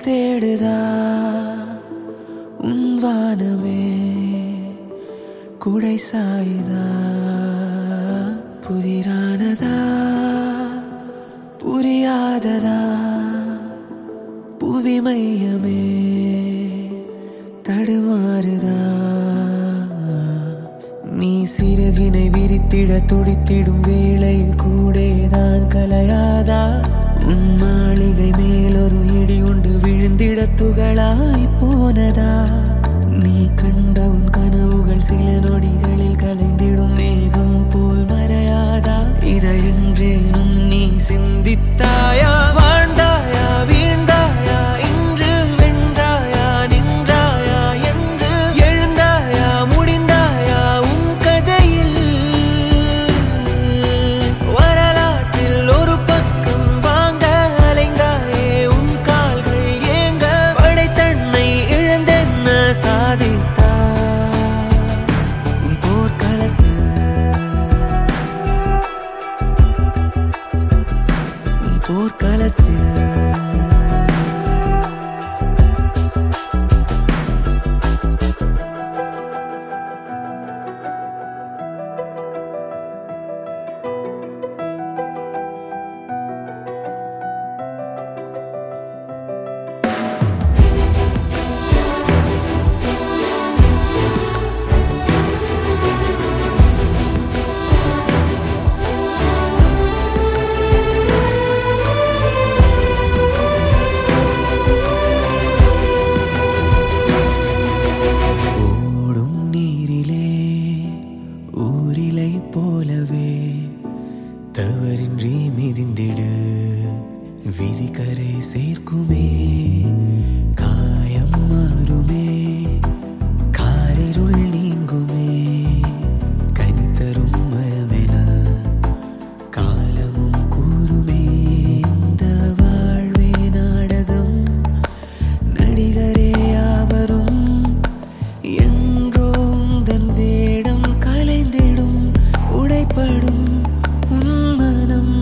தேடுதா உன் வானமே குடை சாயுதா புதிரானதா புரியாததா புவி மையமே தடுமாறுதா நீ சிறகினை விரித்திட துடித்திடும் வேளையில் கூடேதான் கலையாதா உன் மாளிகை மேலொரு இடி உண்டு விழுந்திட துகளாய் போனதா நீ கண்ட உன் கனவுகள் சில நொடிகளில் கலைந்திடும் மேகம் போல் மறையாதா இதையென்றேனும் நீ சிந்தித்தாயா வாழ்ந்தாயா வீழ்ந்தாயா இன்று வென்றாயா நின்றாயா என்று எழுந்தாயா முடிந்தாயா உன் கதையில் வரலாற்றில் ஒரு பக்கம் வாங்க அலைந்தாயே உன் கால்கள் ஏங்க படைத்தன்னை இழந்தென்ன சாதித்தா உன் போர்க்களத்தில் உன் போர்க்களத்தில் ஓடும் நீரிலே ஊரிலை போலவே தவறின்றி மிதிந்திடு விதிக்கரை சேர்க்குமே காயம் மாறுமே காரிருள் நீங்குமே கனித்தரும் மரமென காலமும் கூறுமே இந்த வாழ்வே நாடகம் நடிகரே யாவரும் என்றோ உந்தன் வேடம் கலைந்திடும் உடைப்படும் உன் மனம்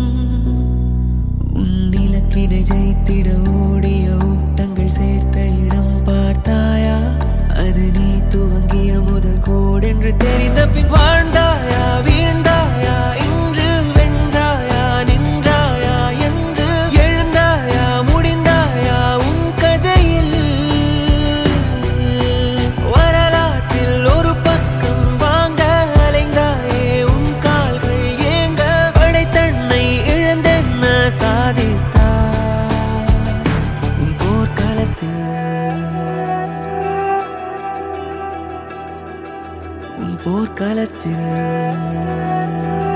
உன் இலக்கினை ஜெயித்திட ஓடிய ஊட்டங்கள் சேர்த்த இடம் பார்த்தாயா அது நீ துவங்கிய முதல் கோடென்று தெரிந்த பின் வாழ்ந்தாயா வீழ்ந்தாயா இன்று வென்றாயா நின்றாயா என்று எழுந்தாயா முடிந்தாயா உன் கதையில் வரலாற்றில் ஒரு பக்கம் வாங்க அலைந்தாயே உன் கால்கள் ஏங்க படைத்தன்னை இழந்தென்ன சாதித்தா உன் போர்க்களத்தில் உன் போர்க்களத்தில்